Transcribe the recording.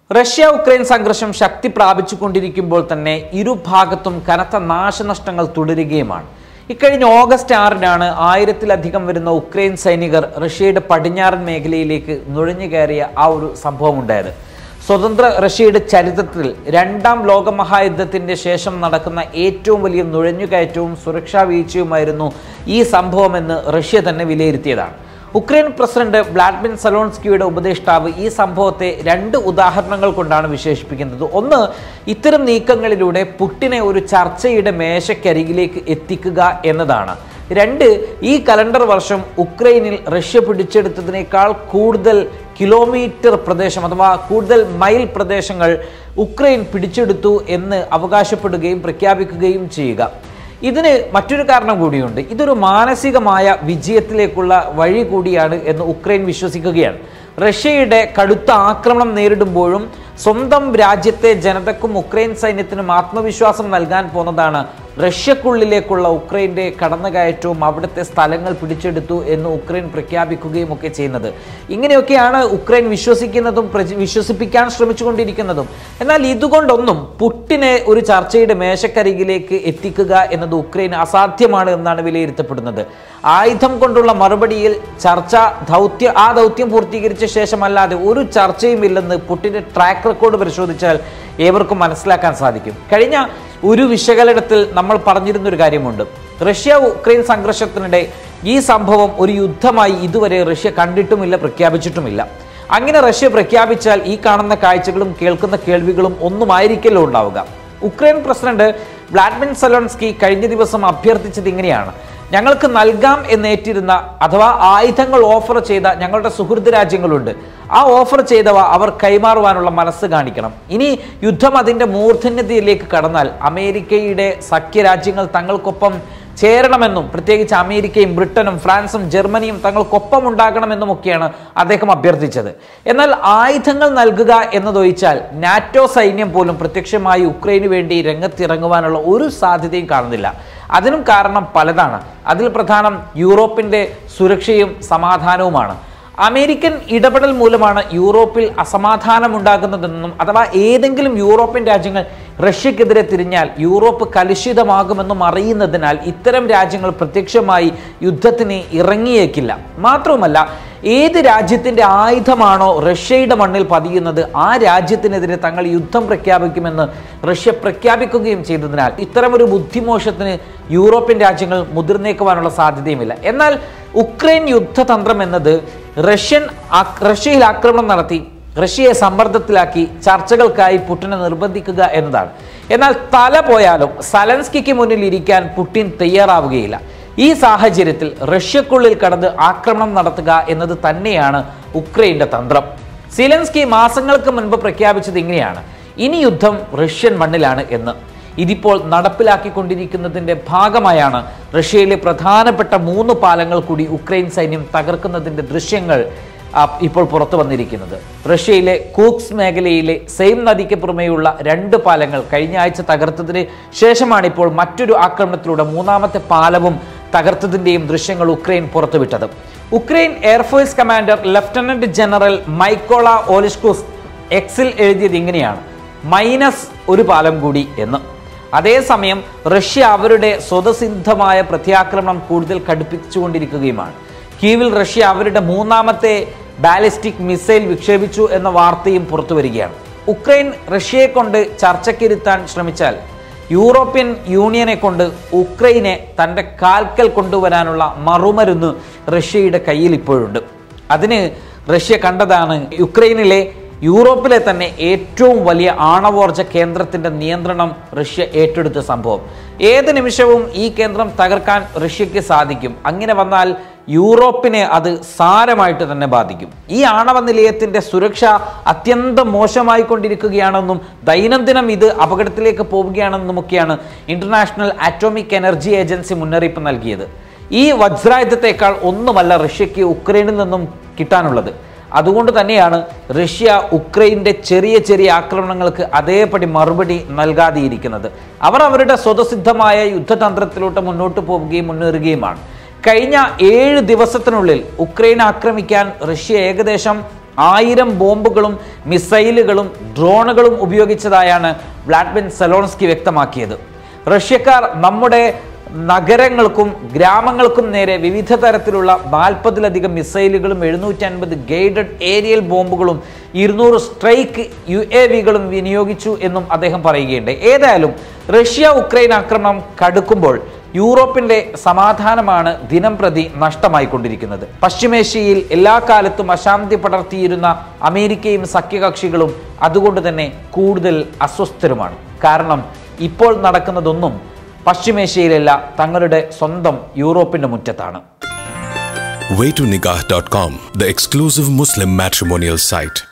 Russia Ukraine സംഘർഷം ശക്തി പ്രാപിച്ചുകൊണ്ടിരിക്കുമ്പോൾ തന്നെ ഇരുഭാഗത്തും കനത്ത നാശനഷ്ടങ്ങൾ തുടരുകയുമാണ് ഇക്കഴിഞ്ഞ ഓഗസ്റ്റ് ആറിനാണ് ആയിരത്തിലധികം വരുന്ന ഉക്രൈൻ സൈനികർ റഷ്യയുടെ പടിഞ്ഞാറൻ മേഖലയിലേക്ക് നുഴഞ്ഞു കയറിയ ആ ഒരു സംഭവം ഉണ്ടായത് സ്വതന്ത്ര റഷ്യയുടെ ചരിത്രത്തിൽ രണ്ടാം ലോക മഹായുദ്ധത്തിന്റെ ശേഷം നടക്കുന്ന ഏറ്റവും വലിയ നുഴഞ്ഞുകയറ്റവും സുരക്ഷാ വീഴ്ചയുമായിരുന്നു ഈ സംഭവമെന്ന് റഷ്യ തന്നെ വിലയിരുത്തിയതാണ് ഉക്രൈൻ പ്രസിഡന്റ് വ്ളാഡിമിർ സലോൺസ്കിയുടെ ഉപദേഷ്ടാവ് ഈ സംഭവത്തെ രണ്ട് ഉദാഹരണങ്ങൾ കൊണ്ടാണ് വിശേഷിപ്പിക്കുന്നത് ഒന്ന് ഇത്തരം നീക്കങ്ങളിലൂടെ പുട്ടിനെ ഒരു ചർച്ചയുടെ മേശക്കരികിലേക്ക് എത്തിക്കുക എന്നതാണ് രണ്ട് ഈ കലണ്ടർ വർഷം ഉക്രൈനിൽ റഷ്യ പിടിച്ചെടുത്തതിനേക്കാൾ കൂടുതൽ കിലോമീറ്റർ പ്രദേശം അഥവാ കൂടുതൽ മൈൽ പ്രദേശങ്ങൾ ഉക്രൈൻ പിടിച്ചെടുത്തു എന്ന് അവകാശപ്പെടുകയും പ്രഖ്യാപിക്കുകയും ചെയ്യുക ഇതിന് മറ്റൊരു കാരണം കൂടിയുണ്ട് ഇതൊരു മാനസികമായ വിജയത്തിലേക്കുള്ള വഴി കൂടിയാണ് എന്ന് ഉക്രൈൻ വിശ്വസിക്കുകയാണ് റഷ്യയുടെ കടുത്ത ആക്രമണം നേരിടുമ്പോഴും സ്വന്തം രാജ്യത്തെ ജനതക്കും ഉക്രൈൻ സൈന്യത്തിനും ആത്മവിശ്വാസം നൽകാൻ പോന്നതാണ് റഷ്യക്കുള്ളിലേക്കുള്ള ഉക്രൈൻ്റെ കടന്നുകയറ്റവും അവിടുത്തെ സ്ഥലങ്ങൾ പിടിച്ചെടുത്തു എന്ന് ഉക്രൈൻ പ്രഖ്യാപിക്കുകയും ഒക്കെ ചെയ്യുന്നത് ഇങ്ങനെയൊക്കെയാണ് ഉക്രൈൻ വിശ്വസിക്കുന്നതും പ്രച- വിശ്വസിപ്പിക്കാൻ ശ്രമിച്ചുകൊണ്ടിരിക്കുന്നതും എന്നാൽ ഇതുകൊണ്ടൊന്നും പുട്ടിനെ ഒരു ചർച്ചയുടെ മേശക്കരികിലേക്ക് എത്തിക്കുക എന്നത് ഉക്രൈൻ അസാധ്യമാണ് എന്നാണ് വിലയിരുത്തപ്പെടുന്നത് ആയുധം കൊണ്ടുള്ള മറുപടിയിൽ ചർച്ച ദൗത്യ ആ ദൗത്യം പൂർത്തീകരിച്ച ശേഷമല്ലാതെ ഒരു ചർച്ചയും ഇല്ലെന്ന് പുട്ടിന്റെ ട്രാക്ക് റെക്കോർഡ് പരിശോധിച്ചാൽ ഏവർക്കും മനസ്സിലാക്കാൻ സാധിക്കും കഴിഞ്ഞ ഒരു വിശകലനത്തിൽ നമ്മൾ പറഞ്ഞിരുന്ന ഒരു കാര്യമുണ്ട് റഷ്യ ഉക്രൈൻ സംഘർഷത്തിനിടെ ഈ സംഭവം ഒരു യുദ്ധമായി ഇതുവരെ റഷ്യ കണ്ടിട്ടുമില്ല പ്രഖ്യാപിച്ചിട്ടുമില്ല അങ്ങനെ റഷ്യ പ്രഖ്യാപിച്ചാൽ ഈ കാണുന്ന കാഴ്ചകളും കേൾക്കുന്ന കേൾവികളും ഒന്നുമായിരിക്കല്ലോ ഉണ്ടാവുക ഉക്രൈൻ പ്രസിഡന്റ് വ്ളാഡിമിർ സലോൺസ്കി കഴിഞ്ഞ ദിവസം അഭ്യർത്ഥിച്ചത് ഇങ്ങനെയാണ് ഞങ്ങൾക്ക് നൽകാം എന്നേറ്റിരുന്ന അഥവാ ആയുധങ്ങൾ ഓഫർ ചെയ്ത ഞങ്ങളുടെ സുഹൃത്ത് രാജ്യങ്ങളുണ്ട് ആ ഓഫർ ചെയ്തവ അവർ കൈമാറുവാനുള്ള മനസ്സ് കാണിക്കണം ഇനി യുദ്ധം അതിൻ്റെ മൂർധന്യതയിലേക്ക് കടന്നാൽ അമേരിക്കയുടെ സഖ്യരാജ്യങ്ങൾ തങ്ങൾക്കൊപ്പം ചേരണമെന്നും പ്രത്യേകിച്ച് അമേരിക്കയും ബ്രിട്ടനും ഫ്രാൻസും ജർമ്മനിയും തങ്ങൾക്കൊപ്പം ഉണ്ടാകണമെന്നുമൊക്കെയാണ് അദ്ദേഹം അഭ്യർത്ഥിച്ചത് എന്നാൽ ആയുധങ്ങൾ നൽകുക എന്നതൊഴിച്ചാൽ നാറ്റോ സൈന്യം പോലും പ്രത്യക്ഷമായി ഉക്രൈന് വേണ്ടി രംഗത്തിറങ്ങുവാനുള്ള ഒരു സാധ്യതയും കാണുന്നില്ല അതിനും കാരണം പലതാണ് അതിൽ പ്രധാനം യൂറോപ്പിന്റെ സുരക്ഷയും സമാധാനവുമാണ് അമേരിക്കൻ ഇടപെടൽ മൂലമാണ് യൂറോപ്പിൽ അസമാധാനമുണ്ടാകുന്നതെന്നും അഥവാ ഏതെങ്കിലും യൂറോപ്യൻ രാജ്യങ്ങൾ റഷ്യക്കെതിരെ തിരിഞ്ഞാൽ യൂറോപ്പ് കലുഷിതമാകുമെന്നും അറിയുന്നതിനാൽ ഇത്തരം രാജ്യങ്ങൾ പ്രത്യക്ഷമായി യുദ്ധത്തിന് ഇറങ്ങിയേക്കില്ല മാത്രവുമല്ല ഏത് രാജ്യത്തിന്റെ ആയുധമാണോ റഷ്യയുടെ മണ്ണിൽ പതിയുന്നത് ആ രാജ്യത്തിനെതിരെ തങ്ങൾ യുദ്ധം പ്രഖ്യാപിക്കുമെന്ന് റഷ്യ പ്രഖ്യാപിക്കുകയും ചെയ്തതിനാൽ ഇത്തരമൊരു ബുദ്ധിമോശത്തിന് യൂറോപ്യൻ രാജ്യങ്ങൾ മുതിർന്നേക്കുവാനുള്ള സാധ്യതയുമില്ല എന്നാൽ ഉക്രൈൻ യുദ്ധതന്ത്രം എന്നത് റഷ്യൻ ആക്- റഷ്യയിൽ ആക്രമണം നടത്തി റഷ്യയെ സമ്മർദ്ദത്തിലാക്കി ചർച്ചകൾക്കായി പുട്ടിനെ നിർബന്ധിക്കുക എന്നതാണ് എന്നാൽ തല പോയാലും സലൻസ്കിക്ക് മുന്നിൽ ഇരിക്കാൻ പുടിൻ തയ്യാറാവുകയില്ല ഈ സാഹചര്യത്തിൽ റഷ്യക്കുള്ളിൽ കടന്ന് ആക്രമണം നടത്തുക എന്നത് തന്നെയാണ് ഉക്രൈന്റെ തന്ത്രം സിലൻസ്കി മാസങ്ങൾക്ക് മുൻപ് പ്രഖ്യാപിച്ചത് ഇങ്ങനെയാണ് ഇനി യുദ്ധം റഷ്യൻ മണ്ണിലാണ് എന്ന് ഇതിപ്പോൾ നടപ്പിലാക്കിക്കൊണ്ടിരിക്കുന്നതിന്റെ ഭാഗമായാണ് റഷ്യയിലെ പ്രധാനപ്പെട്ട മൂന്ന് പാലങ്ങൾ കൂടി ഉക്രൈൻ സൈന്യം തകർക്കുന്നതിന്റെ ദൃശ്യങ്ങൾ ആ, ഇപ്പോൾ പുറത്തു വന്നിരിക്കുന്നത് റഷ്യയിലെ കൂക്സ് മേഖലയിലെ സെയിം നദിക്ക് പുറമെയുള്ള രണ്ട് പാലങ്ങൾ കഴിഞ്ഞ ആഴ്ച തകർത്തതിന് ശേഷമാണ് ഇപ്പോൾ മറ്റൊരു ആക്രമണത്തിലൂടെ മൂന്നാമത്തെ പാലവും തകർത്തതിന്റെയും ദൃശ്യങ്ങൾ ഉക്രൈൻ പുറത്തുവിട്ടത് Ukraine air force commander lieutenant general Mykola Oleshchuk എക്സിൽ എഴുതിയത് ഇങ്ങനെയാണ് മൈനസ് ഒരു പാലം കൂടി എന്ന് അതേസമയം റഷ്യ അവരുടെ സ്വതസിദ്ധമായ പ്രത്യാക്രമണം കൂടുതൽ കടുപ്പിച്ചുകൊണ്ടിരിക്കുകയുമാണ് കീവിൽ റഷ്യ അവരുടെ മൂന്നാമത്തെ ബാലിസ്റ്റിക് മിസൈൽ വിക്ഷേപിച്ചു എന്ന വാർത്തയും പുറത്തു വരികയാണ് ഉക്രൈൻ റഷ്യയെ കൊണ്ട് ചർച്ചയ്ക്കിരുത്താൻ ശ്രമിച്ചാൽ യൂറോപ്യൻ യൂണിയനെ കൊണ്ട് ഉക്രൈനെ തൻ്റെ കാൽക്കൽ കൊണ്ടുവരാനുള്ള മറുമരുന്ന് റഷ്യയുടെ കയ്യിൽ ഇപ്പോഴുണ്ട് അതിന് റഷ്യ കണ്ടതാണ് യുക്രൈനിലെ യൂറോപ്പിലെ തന്നെ ഏറ്റവും വലിയ ആണവോർജ കേന്ദ്രത്തിന്റെ നിയന്ത്രണം റഷ്യ ഏറ്റെടുത്ത സംഭവം ഏത് നിമിഷവും ഈ കേന്ദ്രം തകർക്കാൻ റഷ്യക്ക് സാധിക്കും അങ്ങനെ വന്നാൽ യൂറോപ്പിനെ അത് സാരമായിട്ട് തന്നെ ബാധിക്കും ഈ ആണവ നിലയത്തിന്റെ സുരക്ഷ അത്യന്തം മോശമായിക്കൊണ്ടിരിക്കുകയാണെന്നും ദൈനംദിനം ഇത് അപകടത്തിലേക്ക് പോവുകയാണെന്നുമൊക്കെയാണ് ഇന്റർനാഷണൽ ആറ്റോമിക് എനർജി ഏജൻസി മുന്നറിയിപ്പ് നൽകിയത് ഈ വജ്രായുധത്തെക്കാൾ ഒന്നുമല്ല റഷ്യക്ക് ഉക്രൈനിൽ നിന്നും കിട്ടാനുള്ളത് അതുകൊണ്ട് തന്നെയാണ് റഷ്യ ഉക്രൈൻ്റെ ചെറിയ ചെറിയ ആക്രമണങ്ങൾക്ക് അതേപടി മറുപടി നൽകാതെയിരിക്കുന്നത് അവർ അവരുടെ സ്വതസിദ്ധമായ യുദ്ധതന്ത്രത്തിലോട്ട് മുന്നോട്ട് പോവുകയും മുന്നേറുകയുമാണ് കഴിഞ്ഞ ഏഴ് ദിവസത്തിനുള്ളിൽ ഉക്രൈൻ ആക്രമിക്കാൻ റഷ്യ ഏകദേശം ആയിരം ബോംബുകളും മിസൈലുകളും ഡ്രോണുകളും ഉപയോഗിച്ചതായാണ് വ്ളാഡിമിർ സെലോൺസ്കി വ്യക്തമാക്കിയത് റഷ്യക്കാർ നമ്മുടെ നഗരങ്ങൾക്കും ഗ്രാമങ്ങൾക്കും നേരെ വിവിധ തരത്തിലുള്ള നാൽപ്പതിലധികം മിസൈലുകളും എഴുന്നൂറ്റി അൻപത് ഗൈഡഡ് ഏരിയൽ ബോംബുകളും ഇരുന്നൂറ് സ്ട്രൈക്ക് യു എ വികളും വിനിയോഗിച്ചു എന്നും അദ്ദേഹം പറയുകയുണ്ട് ഏതായാലും റഷ്യ ഉക്രൈൻ ആക്രമണം കടുക്കുമ്പോൾ യൂറോപ്പിന്റെ സമാധാനമാണ് ദിനം പ്രതി നഷ്ടമായിക്കൊണ്ടിരിക്കുന്നത് പശ്ചിമേഷ്യയിൽ എല്ലാ കാലത്തും അശാന്തി പടർത്തിയിരുന്ന അമേരിക്കയും സഖ്യകക്ഷികളും അതുകൊണ്ട് തന്നെ കൂടുതൽ അസ്വസ്ഥരുമാണ് കാരണം ഇപ്പോൾ നടക്കുന്നതൊന്നും പശ്ചിമേഷ്യയിലല്ല തങ്ങളുടെ സ്വന്തം യൂറോപ്പിന്റെ മുറ്റത്താണ് waytonikah.com, the exclusive Muslim matrimonial site.